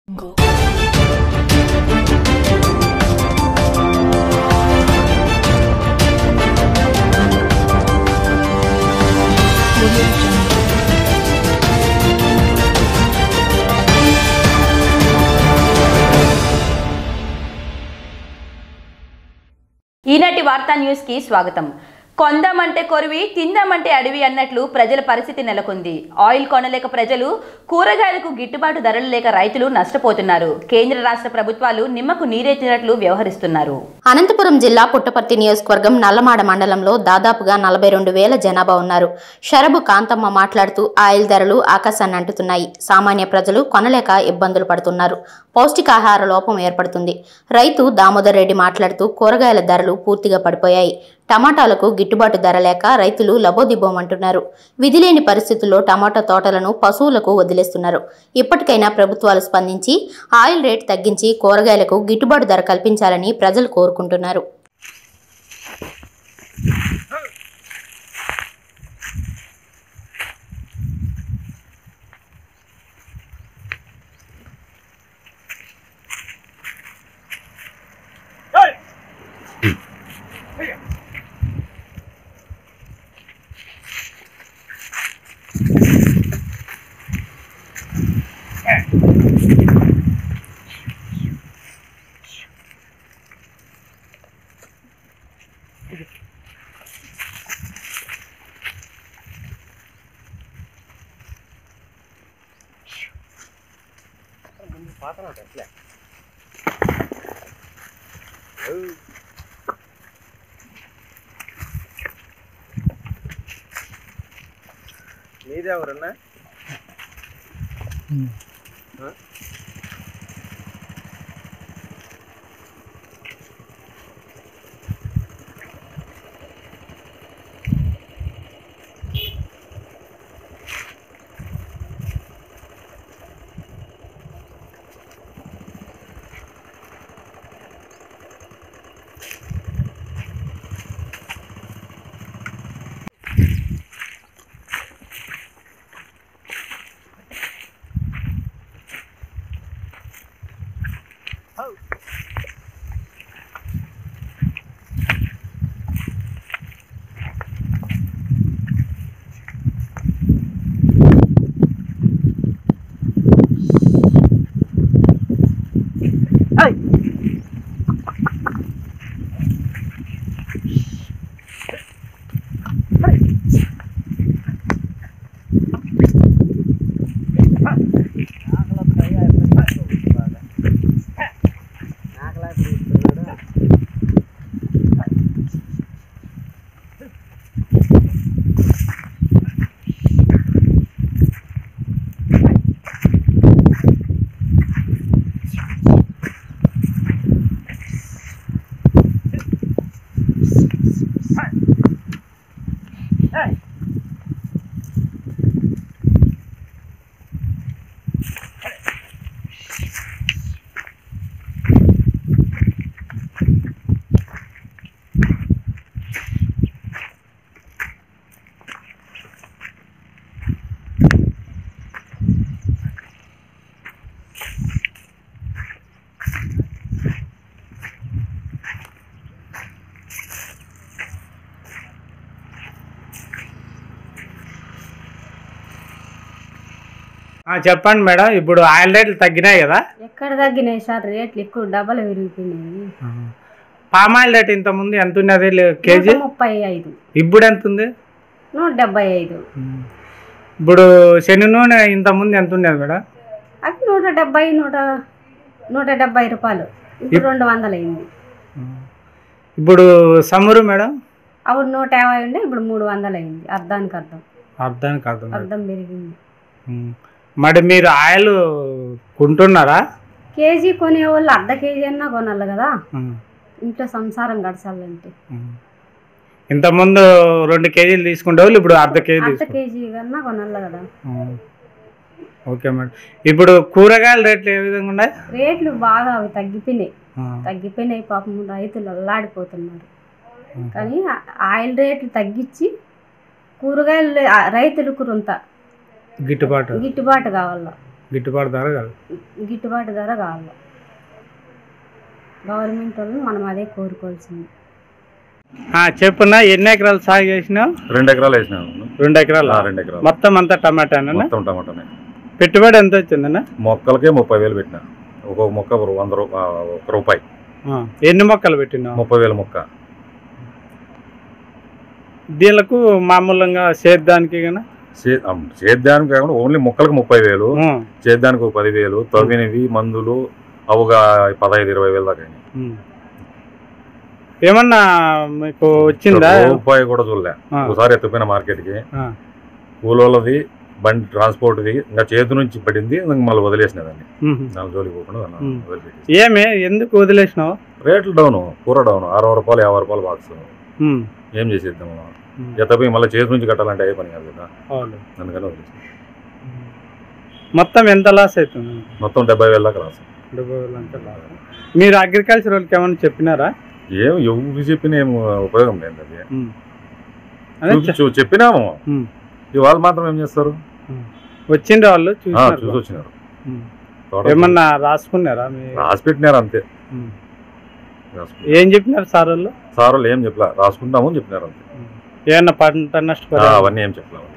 ఈనాటి వార్తా న్యూస్ కి స్వాగతం కొందామంటే కొరివి తిందామంటే అడవి అన్నట్లు ప్రజల పరిస్థితి నెలకొంది ఆయిల్ కొనలేక ప్రజలు కూరగాయలకు గిట్టుబాటు ధరలు లేక రైతులు నష్టపోతున్నారు కేంద్ర రాష్ట్ర ప్రభుత్వాలు నిమ్మకు నీరెత్తినట్లు వ్యవహరిస్తున్నారు అనంతపురం జిల్లా పుట్టపర్తి నియోజకవర్గం నల్లమాడ మండలంలో దాదాపుగా నలభై రెండు వేల జనాభా ఉన్నారు షరబు కాంతమ్మ మాట్లాడుతూ ఆయిల్ ధరలు ఆకాశాన్ని అంటుతున్నాయి సామాన్య ప్రజలు కొనలేక ఇబ్బందులు పడుతున్నారు పౌష్టికాహార లోపం ఏర్పడుతుంది రైతు దామోదర్ రెడ్డి మాట్లాడుతూ కూరగాయల ధరలు పూర్తిగా పడిపోయాయి టమాటాలకు గిట్టుబాటు ధర లేక రైతులు లబోదిబోమంటున్నారు విధిలేని పరిస్థితుల్లో టమాటా తోటలను పశువులకు వదిలేస్తున్నారు ఇప్పటికైనా ప్రభుత్వాలు స్పందించి ఆయిల్ రేట్ తగ్గించి కూరగాయలకు గిట్టుబాటు ధర కల్పించాలని ప్రజలు కోరుకుంటున్నారు మీదెవరన్నా ఆ, చెప్పండి మేడం ఇప్పుడు ఆయిల్ రేట్లు తగ్గినాయి కదా ఎక్కడ తగ్గినాయి సార్ రేట్లు ఎక్కువ డబల్ విరిగిపోయినాయి పామ్ ఆయిల్ రేట్ ఇంత ముందు ఎంత ఉన్నది లే- కేజీ నూట ముప్పై ఐదు ఇప్పుడు ఎంత ఉంది నూట డెబ్బై ఐదు ఇప్పుడు శని నూనె ఇంత ముందు ఎంత ఉన్నది మేడం అది నూట డెబ్బై నూట నూట డెబ్బై రూపాయలు ఇప్పుడు రెండు వందలు అయింది ఇప్పుడు సమ్మరు మేడం అప్పుడు నూట యాభై ఉండే ఇప్పుడు మూడు వందలు అయింది అర్ధానికి అర్థం అర్థానికి అర్థం మేడం. అర్థం పెరిగింది ఉమ్. మరి మీరు ఆయిల్ కొంటున్నారా కేజీ కొనే వాళ్ళు అర్ధ కేజీ అన్నా కొనాలి కదా ఉమ్. ఇంట్లో సంసారం గడచాలంటే ఉమ్. ఇంత ముందు రెండు కేజీలు తీసుకుంటే వాళ్ళు ఇప్పుడు అర్ధ కేజీ అర్ధ తీసుకుంటారు కేజీ కన్నా కొనాలి కదా ఉమ్. ఓకే మేడం ఇప్పుడు కూరగాయల రేట్లు ఏ విధంగా ఉన్నాయి రేట్లు బాగా అవి తగ్గిపోయినాయి ఆ. తగ్గిపోయినాయి పాపం రైతులు అల్లాడిపోతున్నారు కానీ ఆ- ఆయిల్ రేట్లు తగ్గించి కూరగాయలు ఆ రైతులకు కొంత గిట్టుబాటు గిట్టుబాటు కావాల గిట్టుబాటు ధర కాదు గిట్టుబాటు ధర కావాలి గవర్నమెంట్ వాళ్ళు మనం అదే కోరుకోవాల్సింది ఆ, చెప్పున్నా ఎన్ని ఎకరాలు సాగు చేసినావు రెండు ఎకరాలు వేసినాను రెండు ఎకరాలు ఆ, రెండు ఎకరాలు మొత్తం అంతా టమాటానా మొత్తం టమాటానే పెట్టుబడి ఎంత వచ్చిందన్న మొక్కలకే ముప్పై వేలు పెట్టిన ఒక్కొక్క మొక్క ఒక వంద రూ- ఆ, ఒక రూపాయి ఆ, ఎన్ని మొక్కలు పెట్టినావు ముప్పై వేల మొక్క దీనికి మామూలుగా సేద్యానికి గన సే- ఆ, సేద్యానికి కాకుండా ఓన్లీ మొక్కలకు ముప్పై వేలు ఉం, సేద్యానికి ఒక పదివేలు తవ్వినవి మందులు అవుగా పదహైదు ఇరవై వేలు దాకా అయినాయి. ఉం. ఏమన్నా మీకు వచ్చిందా రూపాయి కూడా చూడలే ఆ, ఒకసారి ఎత్తుపోయిన మార్కెట్కి ఆ, కూలోళ్ళది బండి ట్రాన్స్పోర్ట్ది ఇంకా చేతి నుంచి పడింది ఇంకా మళ్ళీ వదిలేసినదాన్ని ఉం. నాలుగు జోలికి పోకుండా దాన్ని ఉం. వదిలిపెట్టేసి. ఏమే ఎందుకు వదిలేసినావు రేట్లు డౌన్ కూర డౌన్ అరవై రూపాయలు యాభై రూపాయలు బాక్స్ ఉం, ఏం చేసేద్దాం ఉం. ఎత్తపోయి మళ్ళీ చేతి నుంచి కట్టాలంటే అయ్యే పని కాదు కదా అవును. అందుకని వదిలేసి మొత్తం ఎంత లాస్ అవుతుంది మొత్తం డెబ్బై వేల దాకా రాసాం డెబ్బై వేలు అంటే లాస్ మీరు అగ్రికల్చర్ వాళ్ళకి ఏమైనా చెప్పినారా ఏం ఎవరు చెప్పిన ఏం ఉపయోగం లేదు అది ఉం. అదే చె- చూపించు చెప్పినాము ఉం. ఇవాళ మాత్రం ఏం చేస్తారు వచ్చిండ్రు వాళ్ళు ఆ, చూసినారు చూసి వచ్చినారు ఉం. తోట ఏమన్నా రాసుకున్నారా మీ రాసి పెట్టినారు అంతే ఉం. రాసుకున్నారు. ఏం చెప్పినారు సార్ వాళ్ళు సార్ వాళ్ళు ఏం చెప్పలా రాసుకుంటాము అని చెప్పినారు అంతే ఏమన్నా పంట ఆ, నష్టపరి అవన్నీ ఏం చెప్పలా